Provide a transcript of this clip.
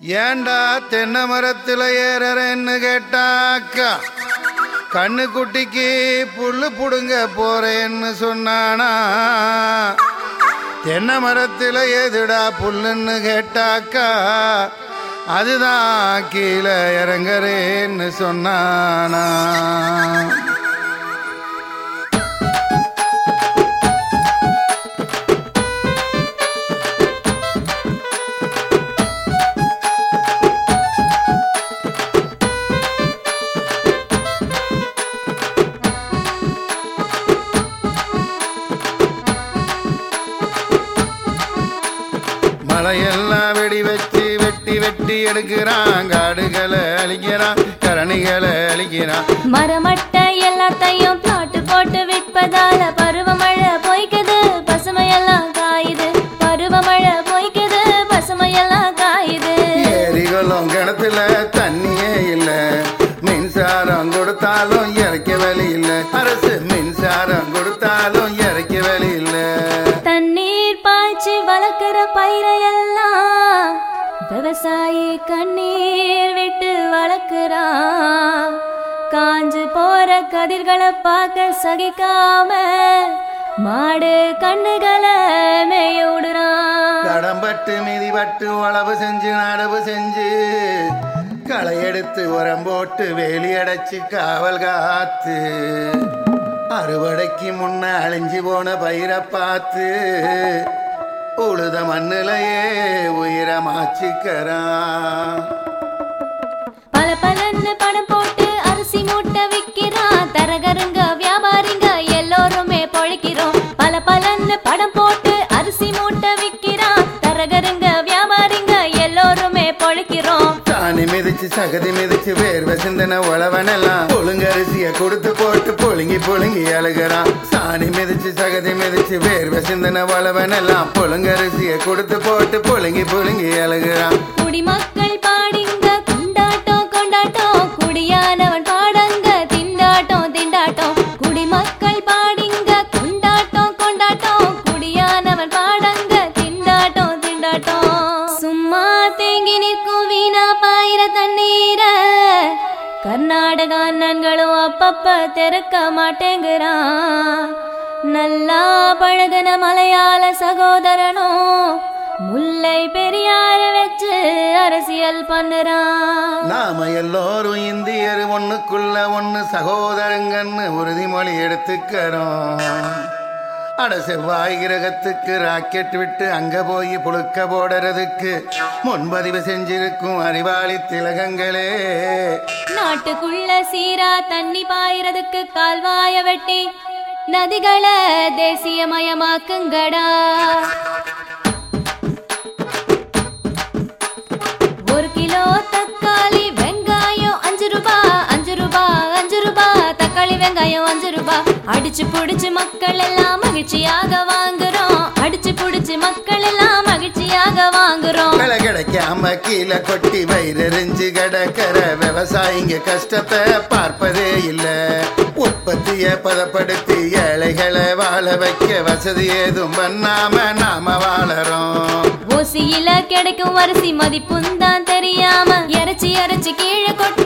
ஏண்டா தென்னை மரத்துல ஏறறேன்னு கேட்டாக்கா கண்ணு குட்டிக்கு புல்லு புடுங்க போறேன்னு சொன்னானா தென்னை மரத்துல எதுடா புல்லுன்னு கேட்டாக்கா அதுதான் கீழே இறங்குறேன்னு சொன்னானா மலையெல்லாம் வெடி வச்சு வெட்டி வெட்டி எடுக்கிறான் காடுகளை அழிக்கிறான் கரணிகளை அழிக்கிறான் மரமட்டை எல்லாத்தையும் பிளாட்டு போட்டு விற்பதால பருவமழை பொய்க்குது பசுமையெல்லாம் காயுது பருவமழை பொய்க்குது பசுமையெல்லாம் காயுது ஏரிகளும் கிணத்துல தண்ணியே இல்ல மின்சாரம் கொடுத்தாலும் இறக்க வழி இல்ல அரசு மின்சாரம் கொடுத்தாலும் இறக்க வழி இல்ல தண்ணீர் பாய்ச்சி வளர்க்கிற பயிரையெல்லாம் விவசாயி கண்ணீர் விட்டு வளர்க்கிறான் காஞ்சு போற கதிர்களை பார்க்க சகிக்காம மாடு கண்ணுகளை மேய விடுறான் கடம்பட்டு மிதிபட்டு உழவு செஞ்சு நடவு செஞ்சு களை எடுத்து உரம் போட்டு வேலி அடைச்சு காவல் காத்து அறுவடைக்கு முன்ன அழிஞ்சு போன பயிரை பார்த்து உழுத மண்ணிலையே உயிரமாச்சிக்கிறான் பல பலன்னு பணம் போட்டு அரிசி மூட்டை விக்கிறான் தரகருங்க வியாபாரிங்க எல்லோருமே பொழைக்கிறோம் பல பலன்னு பணம் போட்டு அரிசி மூட்டை விக்கிறான் தரகருங்க வியாபாரிங்க எல்லோருமே பொழைக்கிறோம் சாணி மிதிச்சு சகதி மிதிச்சு வேர்வை சிந்தன உழவனெல்லாம் புழுங்கரிசிய கொடுத்து போட்டு புழுங்கி புழுங்கி அழுகிறான் சாணி மிதிச்சு சகதி மிதிச்சு வேர்வை சிந்தன உழவனெல்லாம் புழுங்கரிசிய கொடுத்து போட்டு புழுங்கி புழுங்கி அழுகிறான் குடிமக்கள் பாடிங்க கொண்டாட்டம் கொண்டாட்டம் குடியானவன் பாடங்க திண்டாட்டம் திண்டாட்டம் குடிமக்கள் பாடிங்க கொண்டாட்டம் கொண்டாட்டம் குடியானவன் பாடங்க திண்டாட்டம் திண்டாட்டம் சும்மா தேங்கி நிற்கும் வீணா பாயிர தண்ணீர கர்நாடக அண்ணன்களும் அப்பப்ப திறக்க மாட்டேங்கிறான் நல்லா பழகுன மலையாள சகோதரனும் முல்லை பெரியார வச்சு அரசியல் பண்ணுறான் நாம எல்லோரும் இந்தியர் ஒண்ணுக்குள்ள ஒண்ணு சகோதரங்கன்னு உறுதிமொழி எடுத்துக்கிறோம் அட செவ்வாய் கிரகத்துக்கு ராக்கெட் விட்டு அங்க போய் புழுக்க போடுறதுக்கு முன்பதிவு செஞ்சிருக்கும் அறிவாளி திலகங்களே நாட்டுக்குள்ள சீரா தண்ணி பாயறதுக்கு கால்வாய வெட்டி நதிகளை தேசியமயமாக்குங்கடா ஒரு கிலோ தக்காளி வெங்காயம் அஞ்சு ரூபா அஞ்சு ரூபா அஞ்சு ரூபா தக்காளி வெங்காயம் அஞ்சு ரூபா அடிச்சு புடிச்சு மக்கள் எல்லாம் மகிழ்ச்சியாக வாங்குறோம் அடிச்சு புடிச்சு மக்கள் எல்லாம் மகிழ்ச்சியாக வாங்குறோம் விலை கிடைக்காம கீழே கொட்டி வயிறெறிஞ்சு கிடக்கிற விவசாயிங்க கஷ்டத்தை பார்ப்பதே இல்ல உற்பத்திய பதப்படுத்தி ஏழைகளை வாழ வைக்க வசதி ஏதும் பண்ணாம நாம வாழறோம் ஓசியில கிடைக்கும் அரிசி மதிப்பும் தான் தெரியாம இறைச்சி இறைச்சி கீழே கொட்டி